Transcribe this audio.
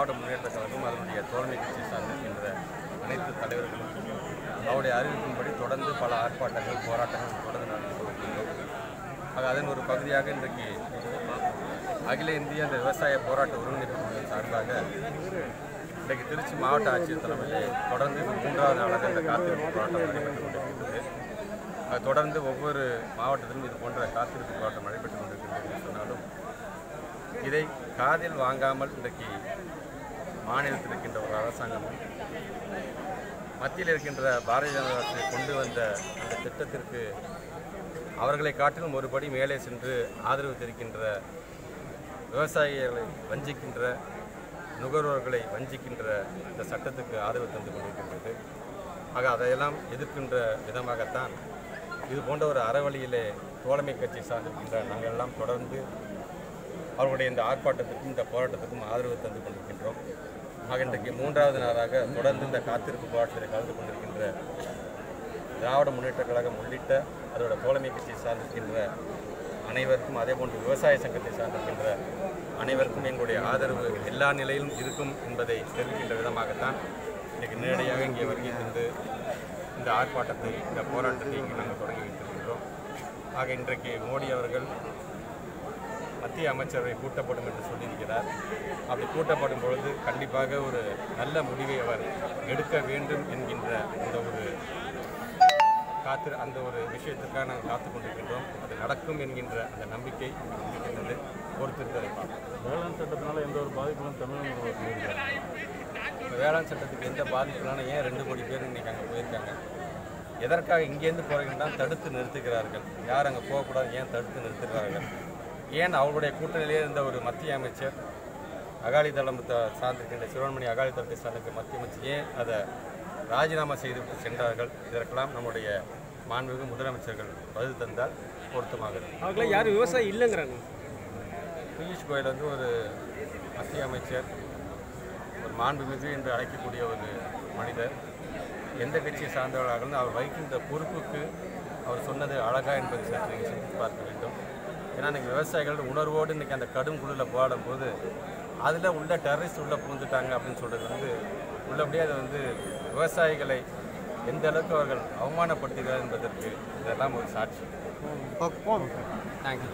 திராவிட முன்னேற்ற கழகம் அதனுடைய தோழமை கட்சி சார்ந்திருக்கின்ற அனைத்து தலைவர்களும் அவருடைய அறிவிப்பின்படி தொடர்ந்து பல ஆர்ப்பாட்டங்கள் போராட்டங்கள் தொடர்ந்து நடத்தி கொண்டிருக்கின்றோம் ஆக அதன் ஒரு பகுதியாக இன்றைக்கு அகில இந்திய அந்த விவசாய போராட்ட ஒருங்கிணைப்பு குழுவின் சார்பாக இன்றைக்கு திருச்சி மாவட்ட ஆட்சியர் தலைமையிலே தொடர்ந்து இது மூன்றாவது நாளாக இந்த காத்திருப்பு போராட்டம் நடைபெற்றுக் கொண்டிருக்கின்றது அது தொடர்ந்து ஒவ்வொரு மாவட்டத்திலும் இது போன்ற காத்திருப்பு போராட்டம் நடைபெற்றுக் கொண்டிருக்கின்றது என்று சொன்னாலும் இதை காதில் வாங்காமல் இன்றைக்கு மாநிலத்தில் இருக்கின்ற ஒரு அரசாங்கமும் மத்தியில் இருக்கின்ற பாரதிய ஜனதா அரசு கொண்டு வந்த அந்த திட்டத்திற்கு அவர்களை காட்டிலும் ஒருபடி மேலே சென்று ஆதரவு தெரிவிக்கின்ற விவசாயிகளை வஞ்சிக்கின்ற நுகர்வோர்களை வஞ்சிக்கின்ற இந்த சட்டத்துக்கு ஆதரவு தந்து கொண்டிருக்கின்றது ஆக அதையெல்லாம் எதிர்க்கின்ற விதமாகத்தான் இது போன்ற ஒரு அறவழியிலே தோழமை கட்சி சார்ந்திருக்கின்ற நாங்கள் எல்லாம் தொடர்ந்து அவர்களுடைய இந்த ஆர்ப்பாட்டத்திற்கும் இந்த போராட்டத்திற்கும் ஆதரவு தந்து கொண்டிருக்கின்றோம் ஆக இன்றைக்கு மூன்றாவது நாளாக தொடர்ந்து இந்த காத்திருப்பு போராட்டத்தில் கலந்து கொண்டிருக்கின்ற திராவிட முன்னேற்ற கழகம் உள்ளிட்ட அதோட தோழமை கட்சி சார்ந்திருக்கின்ற அனைவருக்கும் அதேபோன்று விவசாய சங்கத்தை சார்ந்திருக்கின்ற அனைவருக்கும் எங்களுடைய ஆதரவு எல்லா நிலையிலும் இருக்கும் என்பதை தெரிவிக்கின்ற விதமாகத்தான் இன்றைக்கு நேரடியாக இங்கே வருகை தந்து இந்த ஆர்ப்பாட்டத்தை இந்த போராட்டத்தை இங்கே நாங்கள் தொடங்கி வைத்திருக்கின்றோம் ஆக இன்றைக்கு மோடி அவர்கள் மத்திய அமைச்சரவை கூட்டப்படும் என்று சொல்லியிருக்கிறார் அப்படி கூட்டப்படும் பொழுது கண்டிப்பாக ஒரு நல்ல முடிவை அவர் எடுக்க வேண்டும் என்கின்ற இந்த ஒரு காத்து அந்த ஒரு விஷயத்திற்காக நாங்கள் காத்து கொண்டிருக்கின்றோம் அது நடக்கும் என்கின்ற அந்த நம்பிக்கை எங்களுக்கு இருக்கின்றது பொறுத்திருப்பதை பார்ப்போம் வேளாண் சட்டத்தினால எந்த ஒரு பாதிப்பும் தமிழக முதல்வர் சொல்லியிருக்காரு இந்த வேளாண் சட்டத்துக்கு எந்த பாதிப்புலான ஏன் ரெண்டு கோடி பேர் இன்னைக்கு அங்கே போயிருக்காங்க எதற்காக இங்கேருந்து போகிறீங்கன்னா தடுத்து நிறுத்துகிறார்கள் யார் அங்கே போகக்கூடாது ஏன் தடுத்து நிறுத்துகிறார்கள் ஏன் அவர்களுடைய கூட்டணியிலே இருந்த ஒரு மத்திய அமைச்சர் அகாலி தளம் த- சார்ந்திருக்கின்ற சிறுவன்மணி அகாலி தளத்தை சார்ந்திருக்க மத்திய அமைச்சர் ஏன் அதை ராஜினாமா செய்து சென்றார்கள் இதற்கெல்லாம் நம்முடைய மாண்புமிகு முதலமைச்சர்கள் பதில் தந்தால் பொருத்தமாக இருக்கும் அவங்களாம் யாரும் விவசாயி இல்லைங்கிறாங்க பியூஷ் கோயல் வந்து ஒரு மத்திய அமைச்சர் ஒரு மாண்புமிகு என்று அழைக்கக்கூடிய ஒரு மனிதர் எந்த கட்சியை சார்ந்தவர்களாக அவர் வகிக்கின்ற பொறுப்புக்கு அவர் சொன்னது அழகா என்பதை சற்று நீங்கள் சிந்தித்து பார்க்க வேண்டும் ஏன்னா இன்னைக்கு விவசாயிகள் உணர்வோடு இன்னைக்கு அந்த கடும் குளிரில் போராடும் போது அதில் உள்ள டெரரிஸ்ட் உள்ளே பூந்துட்டாங்க அப்படின்னு சொல்கிறது வந்து உள்ளபடியே அது வந்து விவசாயிகளை எந்த அளவுக்கு அவர்கள் அவமானப்படுத்துகிறார் என்பதற்கு இதெல்லாம் ஒரு சாட்சி தேங்க்யூ